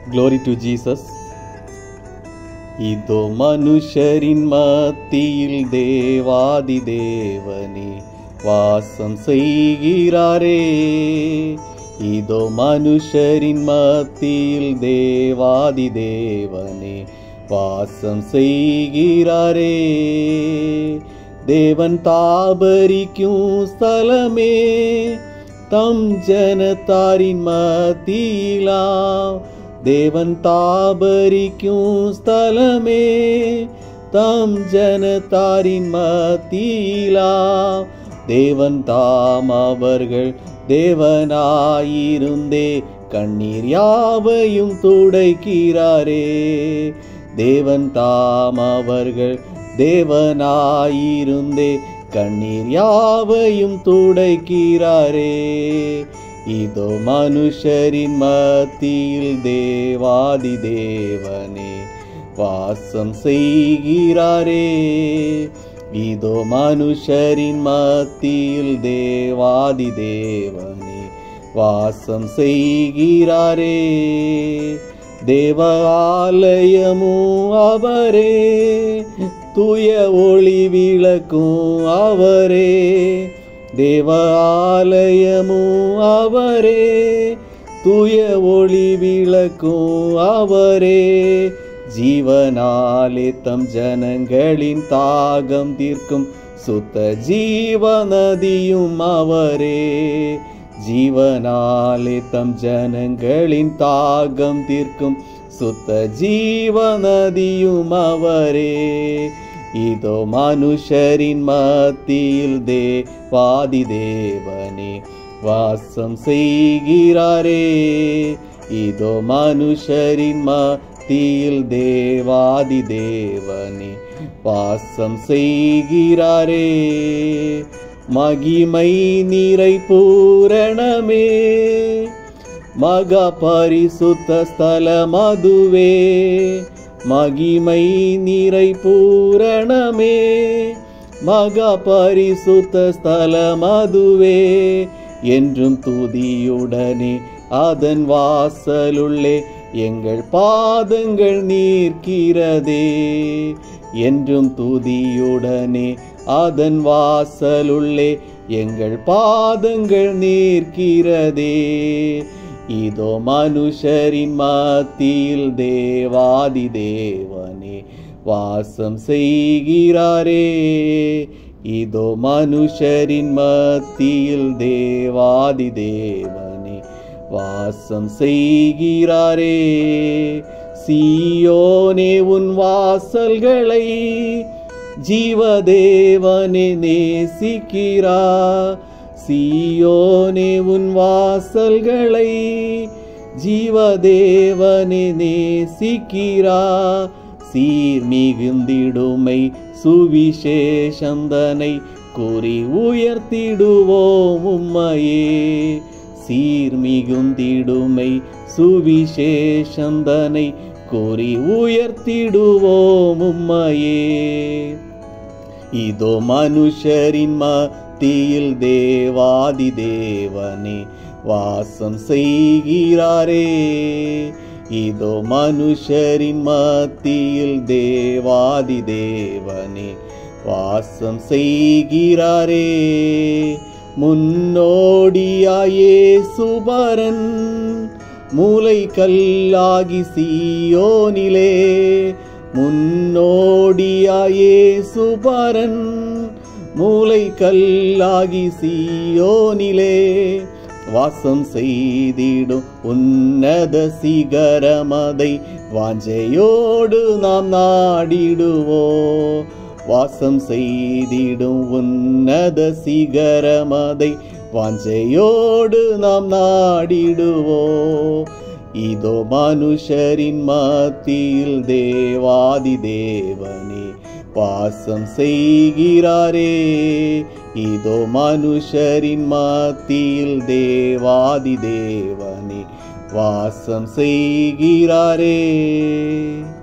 Glory to Jesus. இதோ மனுஷரின் மத்தியில் தேவாதி தேவனே வாசம் செய்கிறாரே இதோ மனுஷரின் மத்தியில் தேவாதி தேவனே வாசம் செய்கிறாரே தேவன் தாபரிக்கும் ஸ்தலமே தம் ஜனத்தாரின் மத்தியிலா தேவன் தாபரிக்கும் ஸ்தலமே தம் ஜனத்தாரின் மத்தியிலா தேவன் தாம் அவர்கள் தேவனாயிருந்தே கண்ணீர் யாவையும் துடைக்கிறாரே தேவன் தாம் அவர்கள் தேவனாயிருந்தே கண்ணீர் யாவையும் துடைக்கிறாரே இதோ மனுஷரின் மத்தியில் தேவாதி தேவனே வாசம் செய்கிறாரே இதோ மனுஷரின் மத்தியில் தேவாதி தேவனே வாசம் செய்கிறாரே தேவ ஆலயமும் அவரே தூய ஒளி விளக்கும் அவரே தேவ ஆலயமும் அவரே தூய ஒளி விளக்கும் அவரே ஜீவனாலே தம் ஜனங்களின் தாகம் தீர்க்கும் சுத்த ஜீவநதியும் அவரே ஜீவனாலே தம் ஜனங்களின் தாகம் தீர்க்கும் சுத்த ஜீவநதியும் அவரே இதோ மனுஷரின் மத்தியில் தேவாதி தேவனே வாசம் செய்கிறாரே இதோ மனுஷரின் மத்தியில் தேவாதி தேவனே வாசம் செய்கிறாரே மகிமை நிறை பூரணமே மகா பரிசுத்த ஸ்தலம் அதுவே மகிமை நிறை பூரணமே மகா பரிசுத்த ஸ்தலம் அதுவே என்றும் துதியுடனே அதன் வாசலுள்ளே எங்கள் பாதங்கள் நீர்க்கிறதே என்றும் துதியுடனே அதன் வாசலுள்ளே எங்கள் பாதங்கள் நீர்க்கிறதே இதோ மனுஷரின் மத்தியில் தேவாதி தேவனே வாசம் செய்கிறாரே இதோ மனுஷரின் மத்தியில் தேவாதி தேவனே வாசம் செய்கிறாரே சீயோனே உன் வாசல்களை ஜீவதேவனே நேசிக்கிறா சீயோனே உன் வாசல்களை ஜீவதேவனே நேசிக்கிறா சீர் மிகுந்திடுமை சுவிசேஷந்தனை கூறி உயர்த்திடுவோம் உம்மையே சீர் மிகுந்திடுமை சுவிசேஷந்தனை கூறி உயர்த்திடுவோம் உம்மையே இதோ மனுஷரின் மத்தியில் தேவாதி தேவனே வாசம் செய்கிறாரே இதோ மனுஷரின் மத்தியில் தேவாதி தேவனே வாசம் செய்கிறாரே முன்னோடியாயே சுபரன் மூளை கல்லாகி சீயோனிலே முன்னோடியாயே சுபரன் மூளை கல்லாகி சீயோனிலே வாசம் செய்திடும் உன்னத சிகரமதை வாஞ்சையோடு நாம் நாடிடுவோ வாசம் செய்திடும் உன்னத சிகரமதை வாஞ்சையோடு நாம் நாடிடுவோ இதோ மனுஷரின் மத்தியில் தேவாதி தேவனே வாசம் செய்கிறாரே இதோ மனுஷரின் மத்தியில் தேவாதி தேவனே வாசம் செய்கிறாரே